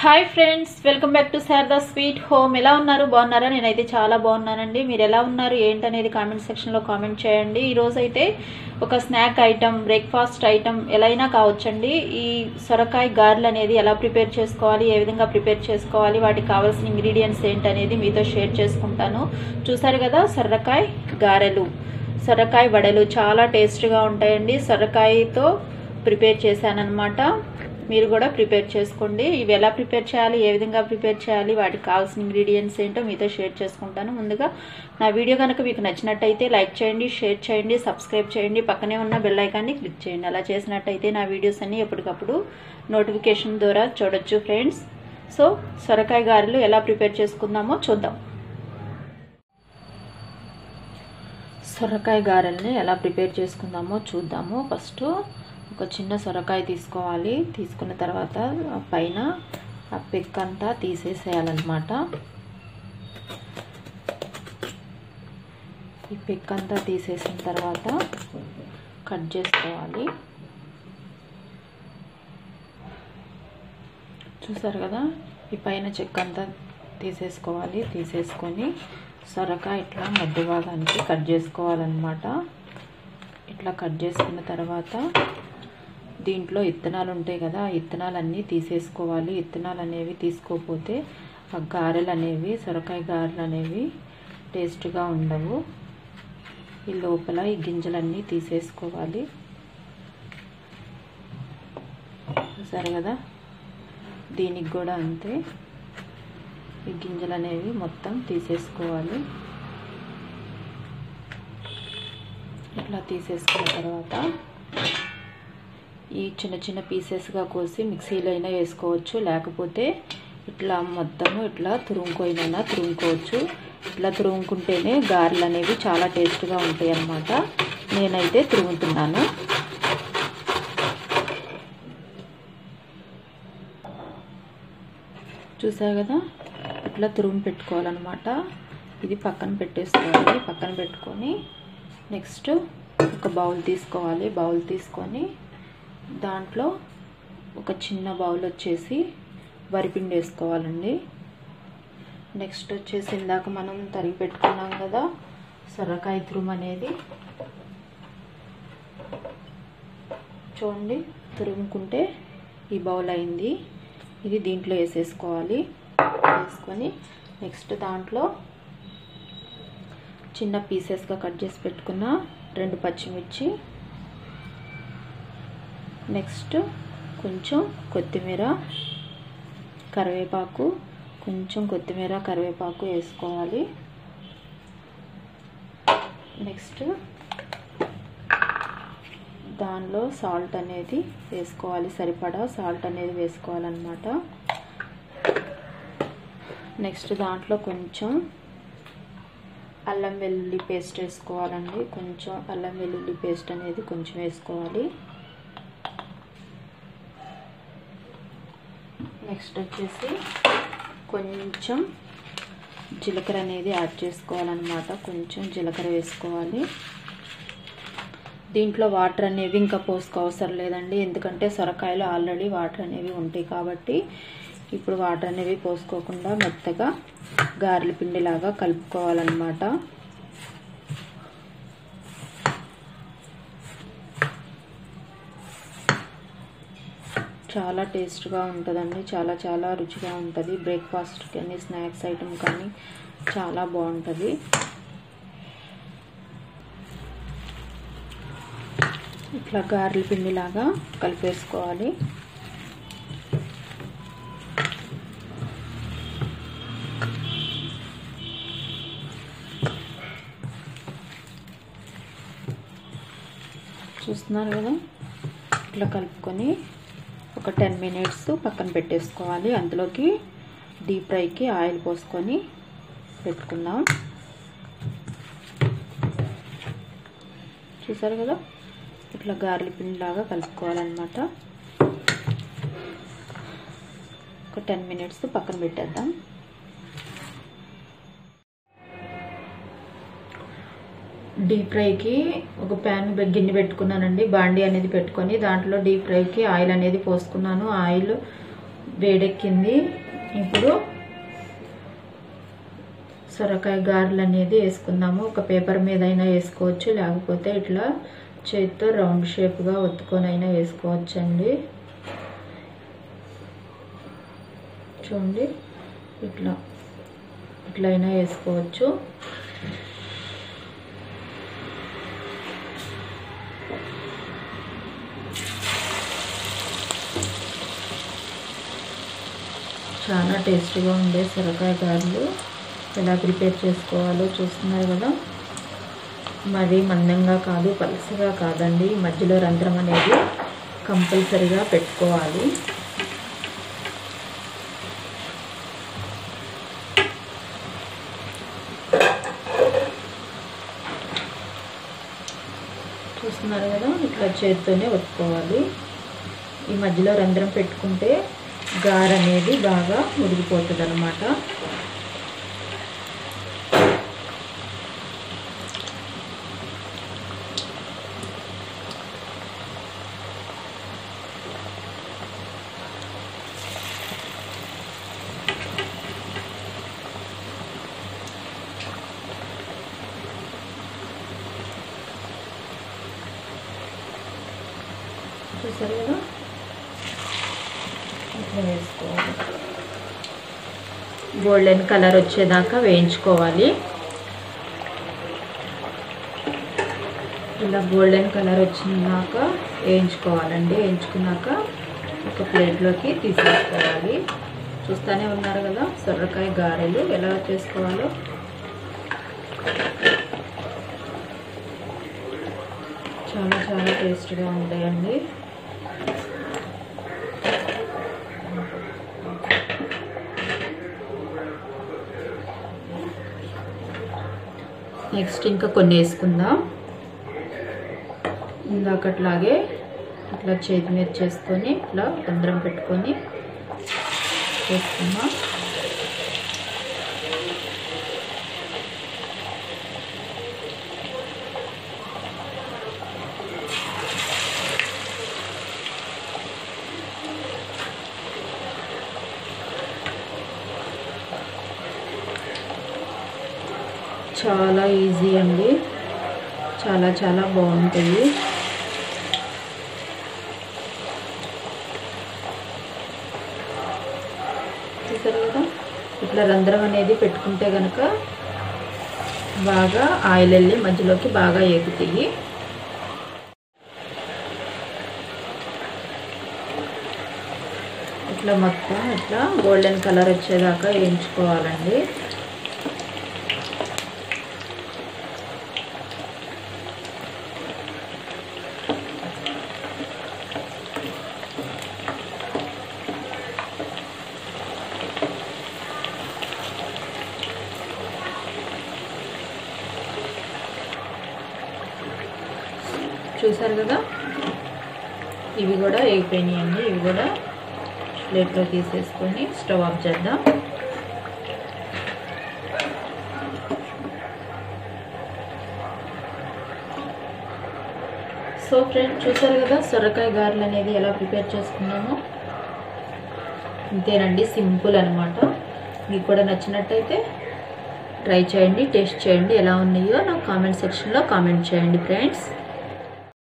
hi friends welcome back to Sharada sweet home ఎలా ఉన్నారు బాగున్నారా నేనైతే చాలా బాగున్నానండి మీరు ఎలా ఉన్నారు ఏంటనేది కామెంట్ సెక్షన్లో కామెంట్ చేయండి ఈరోజు అయితే ఒక స్నాక్ ఐటమ్ బ్రేక్ఫాస్ట్ ఐటమ్ ఎలా అయినా కావచ్చండి ఈ సొరకాయ గారెలు అనేది ఎలా ప్రిపేర్ చేసుకోవాలి ఏ విధంగా ప్రిపేర్ చేసుకోవాలి వాటికి కావాల్సిన ఇంగ్రీడియంట్స్ ఏంటనేది మీతో షేర్ చేసుకుంటాను చూసారు కదా సొరకాయ గారెలు సొరకాయ వడలు చాలా టేస్ట్గా ఉంటాయండి సొరకాయతో ప్రిపేర్ చేశానన్నమాట మీరు కూడా ప్రిపేర్ చేసుకోండి ఇవి ఎలా ప్రిపేర్ చేయాలి ఏ విధంగా ప్రిపేర్ చేయాలి వాటికి కావాల్సిన ఇంగ్రీడియంట్స్ ఏంటో మీతో షేర్ చేసుకుంటాను ముందుగా నా వీడియో కనుక మీకు నచ్చినట్టయితే లైక్ చేయండి షేర్ చేయండి సబ్స్క్రైబ్ చేయండి పక్కనే ఉన్న బెల్ ఐకాన్ని క్లిక్ చేయండి అలా చేసినట్టయితే నా వీడియోస్ అన్ని ఎప్పటికప్పుడు నోటిఫికేషన్ ద్వారా చూడొచ్చు ఫ్రెండ్స్ సో సొరకాయ గారెలు ఎలా ప్రిపేర్ చేసుకుందామో చూద్దాం సొరకాయ గారెల్ని ఎలా ప్రిపేర్ చేసుకుందామో చూద్దాము ఫస్ట్ ఒక చిన్న సొరకాయ తీసుకోవాలి తీసుకున్న తర్వాత పైన ఆ పెక్కంతా తీసేసేయాలన్నమాట ఈ పెక్కంతా తీసేసిన తర్వాత కట్ చేసుకోవాలి చూసారు కదా ఈ పైన చెక్క అంతా తీసేసుకోవాలి తీసేసుకొని సొరకాయ ఇట్లా మధ్య భాగానికి కట్ చేసుకోవాలన్నమాట ఇట్లా కట్ చేసుకున్న తర్వాత దీంట్లో ఇత్తనాలు ఉంటాయి కదా ఆ ఇత్తనాలన్నీ తీసేసుకోవాలి ఇత్తనాలు అనేవి తీసుకోకపోతే ఆ గారెలు అనేవి సొరకాయ గారెలు అనేవి టేస్ట్గా ఉండవు ఈ లోపల ఈ గింజలన్నీ తీసేసుకోవాలి సరే కదా దీనికి కూడా అంతే ఈ గింజలు అనేవి మొత్తం తీసేసుకోవాలి ఇట్లా తీసేసుకున్న తర్వాత ఈ చిన్న చిన్న పీసెస్గా కోసి మిక్సీలో అయినా వేసుకోవచ్చు లేకపోతే ఇట్లా మొత్తము ఇట్లా తురుముకోయినైనా తురుముకోవచ్చు ఇట్లా తురుముకుంటేనే గారెలు అనేవి చాలా టేస్ట్గా ఉంటాయి అన్నమాట నేనైతే తురుముతున్నాను చూసారు కదా ఇట్లా తురుము పెట్టుకోవాలన్నమాట ఇది పక్కన పెట్టేసుకోవాలి పక్కన పెట్టుకొని నెక్స్ట్ ఒక బౌల్ తీసుకోవాలి బౌల్ తీసుకొని దాంట్లో ఒక చిన్న బౌల్ వచ్చేసి వరిపిండి వేసుకోవాలండి నెక్స్ట్ వచ్చేసి ఇందాక మనం తరిగి పెట్టుకున్నాం కదా సొరకాయ తురుము అనేది చూడండి తురుముకుంటే ఈ బౌల్ అయింది ఇది దీంట్లో వేసేసుకోవాలి వేసుకొని నెక్స్ట్ దాంట్లో చిన్న పీసెస్గా కట్ చేసి పెట్టుకున్న రెండు పచ్చిమిర్చి నెక్స్ట్ కొంచెం కొత్తిమీర కరివేపాకు కొంచెం కొత్తిమీర కరివేపాకు వేసుకోవాలి నెక్స్ట్ దానిలో సాల్ట్ అనేది వేసుకోవాలి సరిపడా సాల్ట్ అనేది వేసుకోవాలన్నమాట నెక్స్ట్ దాంట్లో కొంచెం అల్లం వెల్లుల్లి పేస్ట్ వేసుకోవాలండి కొంచెం అల్లం వెల్లుల్లి పేస్ట్ అనేది కొంచెం వేసుకోవాలి నెక్స్ట్ వచ్చేసి కొంచెం జీలకర్ర అనేది యాడ్ చేసుకోవాలన్నమాట కొంచెం జీలకర్ర వేసుకోవాలి దీంట్లో వాటర్ అనేవి ఇంకా పోసుకో అవసరం లేదండి ఎందుకంటే సొరకాయలు ఆల్రెడీ వాటర్ అనేవి ఉంటాయి కాబట్టి ఇప్పుడు వాటర్ అనేవి పోసుకోకుండా మెత్తగా గారెల పిండిలాగా కలుపుకోవాలన్నమాట చాలా టేస్ట్గా ఉంటుందండి చాలా చాలా రుచిగా ఉంటుంది బ్రేక్ఫాస్ట్ కానీ స్నాక్స్ ఐటమ్ కానీ చాలా బాగుంటుంది ఇట్లా గారెల పిండిలాగా కలిపేసుకోవాలి చూస్తున్నారు కదా ఇట్లా కలుపుకొని ఒక టెన్ మినిట్స్ పక్కన పెట్టేసుకోవాలి అందులోకి డీప్ ఫ్రైకి ఆయిల్ పోసుకొని పెట్టుకుందాం చూసారు కదా ఇట్లా గార్లి పిండిలాగా కలుపుకోవాలన్నమాట ఒక టెన్ మినిట్స్ పక్కన పెట్టేద్దాం డీప్ ఫ్రైకి ఒక ప్యాన్ గిన్నె పెట్టుకున్నానండి బాండి అనేది పెట్టుకొని దాంట్లో డీప్ ఫ్రైకి ఆయిల్ అనేది పోసుకున్నాను ఆయిల్ వేడెక్కింది ఇప్పుడు సొరకాయ గారెలు అనేది వేసుకుందాము ఒక పేపర్ మీద అయినా వేసుకోవచ్చు లేకపోతే ఇట్లా చేతితో రౌండ్ షేప్గా ఒత్తుకొని అయినా వేసుకోవచ్చు అండి చూడండి ఇట్లా ఇట్లా అయినా వేసుకోవచ్చు చాలా టేస్టీగా ఉండే సొరకాయ గారెలు ఎలా ప్రిపేర్ చేసుకోవాలో చూస్తున్నారు కదా మరి మందంగా కాదు పలుసగా కాదండి మధ్యలో రంధ్రం అనేది కంపల్సరిగా పెట్టుకోవాలి చూస్తున్నారు కదా ఇట్లా చేతితోనే ఒత్తుకోవాలి ఈ మధ్యలో రంధ్రం పెట్టుకుంటే గార అనేది బాగా ఉడికిపోతుంది అనమాట చూసారు కదా ఇట్లా వేసుకోవాలి గోల్డెన్ కలర్ వచ్చేదాకా వేయించుకోవాలి ఇలా గోల్డెన్ కలర్ వచ్చినాక వేయించుకోవాలండి వేయించుకున్నాక ఒక ప్లేట్లోకి తీసేసుకోవాలి చూస్తూనే ఉన్నారు కదా సొర్రకాయ గారెలు ఎలా చేసుకోవాలో చాలా చాలా టేస్ట్గా ఉంటాయండి నెక్స్ట్ ఇంకా కొన్ని వేసుకుందాం ఇందాకట్లాగే ఇట్లా చేతి మీద చేసుకొని ఇట్లా రంధ్రం పెట్టుకొని చేసుకుందాం చాలా ఈజీ అండి చాలా చాలా బాగుంటాయి చూసారు కదా ఇట్లా రంధ్రం అనేది పెట్టుకుంటే కనుక బాగా ఆయిల్ వెళ్ళి మధ్యలోకి బాగా ఎగుతాయి ఇట్లా మొత్తం ఇట్లా గోల్డెన్ కలర్ వచ్చేదాకా వేయించుకోవాలండి చూసారు కదా ఇవి కూడా వేగిపోయినాయండి ఇవి కూడా ప్లేట్లో తీసేసుకొని స్టవ్ ఆఫ్ చేద్దాం సో ఫ్రెండ్ చూసారు కదా సొరకాయ గారెలు అనేది ఎలా ప్రిపేర్ చేసుకున్నామో ఇంతేనండి సింపుల్ అనమాట మీకు కూడా నచ్చినట్టయితే ట్రై చేయండి టేస్ట్ చేయండి ఎలా ఉన్నాయో నాకు కామెంట్ సెక్షన్లో కామెంట్ చేయండి ఫ్రెండ్స్